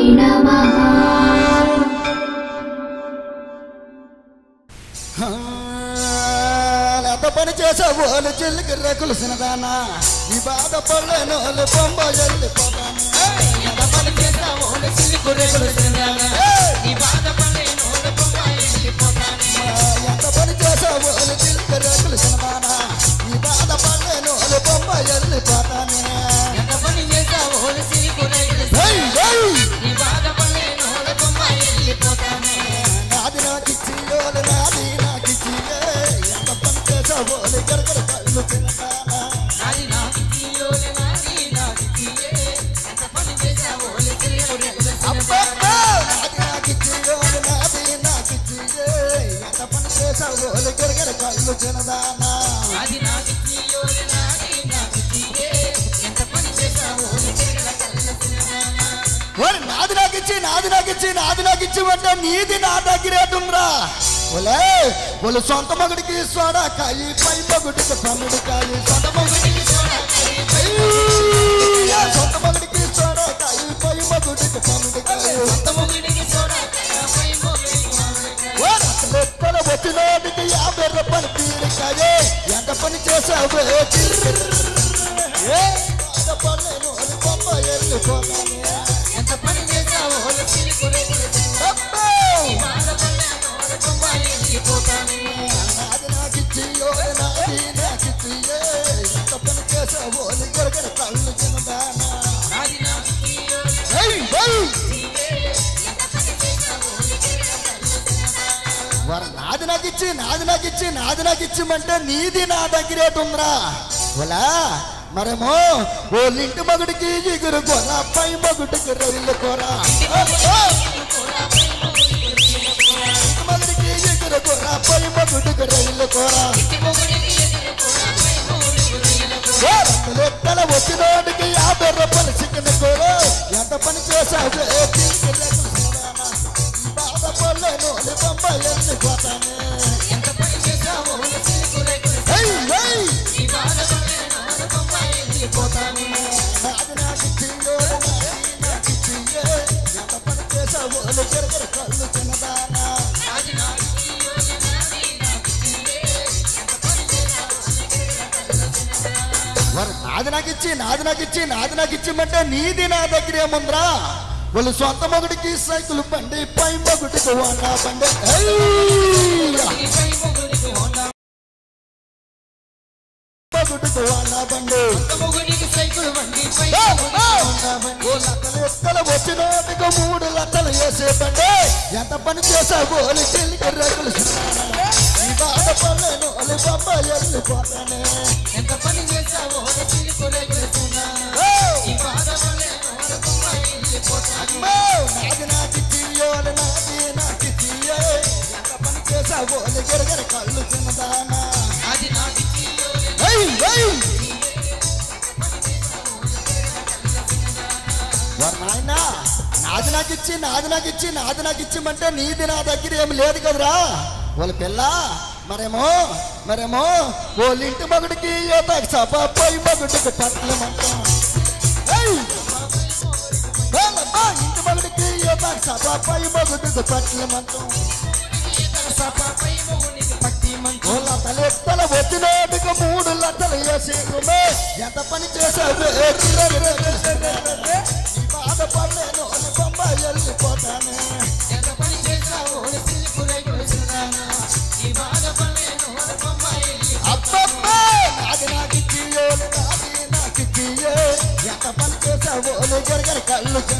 నమః ఎంత పని చేసావు వాళ్ళు చెల్లికి రేకులు సినదానా ఈ బాధ పడలేను వాళ్ళు బొమ్మ వెళ్ళిపోతాను ఎంత పని చేసావు వాళ్ళు చెల్లికి రేకులు సినదానా ఎంత పని చేసావు వాళ్ళు చెల్లికి రేకులు సినదానా ఈ బాధ పడలేను వాళ్ళు బొమ్మ వెళ్ళిపోతాను ఏయ్, ఏయ్! నాది నాకిచ్చి ఓలు నాది నాకిచ్చి ఏ, ఎంత పని చేసావు వాళ్ళు గరగర కళ్ళు తినదానా అబ్బబ్బా! నాది నాకిచ్చి ఓలు నాది నాకిచ్చి ఏ, ఎంత పని చేసావు వాళ్ళు గరగర కళ్ళు తినదానా ఓరి నాది నాకిచ్చి నాది నాకిచ్చి నాది నాకిచ్చి అంటే నీది నా దగ్గరేటుండ్రా ఒలే ఒలు సొంత మగుడికి సోడా కాయి పై మగుడికి పన్నుడు కాయి సొంత మగుడికి సోడా కాయి, అయ్యా, సొంత మగుడికి సోడా కాయి పై మగుడికి పన్నుడు కాయి ఓ లెక్కల వచ్చినోడికి యాభై రూపాయలు తీరికాయే ఎంత పని చేసావు ఏ బాధ పడలేను అది బొమ్మ వెళ్ళిపోతానే అబ్బో! నాది నాకిచ్చి ఓడి నాది నాకిచ్చి ఏ, ఎంత పని చేసావు అని గరగర కళ్ళు చిన్నదానా ఏయ్, ఏయ్! వారు నాది నాకిచ్చి నాది నాకిచ్చి నాది నాకిచ్చిమంటే నీది నా దగ్గరేటుందిరా ఓలా మరేమో ఓళ్ళింటి మగుడికి ఎగురు కొర పై మగుడికి రైలు కొర మగుడికి ఎగురు కొర పై మగుడికి రైలు కొర లెక్కల వచ్చినోడికి యాభై రూపాయలు చికెన్ కూర ఎంత పని చేసావు ఏ తిరిగి రేకులు చూడాలా? ఈ బాధపడలేను నీ బొమ్మ వెళ్ళిపోతానే ఏయ్, ఏయ్! నాది నాకిచ్చి, ఓడి నాది నాకిచ్చి, ఏ, ఎంత పని చేసావు నీ గిరగిర కళ్ళు చిన్నదానా వారు నాది నాకు ఇచ్చి నాది నాకు ఇచ్చి నాది నాకు ఇచ్చిమంటే నీది నా దగ్గర ఏముందిరా వాళ్ళు సొంత మొగుడికి సైకిల్ బండి పై మొగుడికి వాడా బండి ఏయ్యా! మొగుడికి వాడా బండి ఓ, ఓ! ఓ లక్కలు ఎక్కలు వచ్చినోటికి మూడు లక్కలు వేసే బండి ఎంత పని చేసావు ఓలి చెల్లికి రేకులు ఈ బాధ పడలేను ఓలి బొమ్మ వెళ్ళిపోతానే ఓ! అమ్మో! నాది నాకిచ్చి, ఓలి నాది నాకిచ్చి, ఏ, ఎంత పని చేసావు ఓలి గిరగిర కళ్ళు చిన్నదానా ఏయ్, ఏయ్! వారు నాయనా నాది నాకు ఇచ్చి నాది నాకు ఇచ్చి నాది నాకు ఇచ్చిమంటే నీది నా దగ్గర ఏమి లేదు కదరా వాళ్ళ పిల్ల మరేమో మరేమో వాళ్ళ ఇంటి మగుడికి ఈత సభ పోయి మగుడికి పట్లమంటాం ఏయ్! వాళ్ళమ్మా ఇంటి మగుడికి ఈత సభ పోయి మగుడికి పట్లమంటాం వాళ్ళ తలెత్తల వచ్చినోటికి మూడు లక్షలు వేసేకుమే ఎంత పని చేసావు ఏ కిరగిర ఈ బాధ పడలేను అని బొమ్మ వెళ్ళిపోతానే అబ్బబ్బా నాది నాకిచ్చి ఓలి నాది నాకిచ్చి ఏ, ఎంత పని చేసావు ఓలి గిరగిర కళ్ళు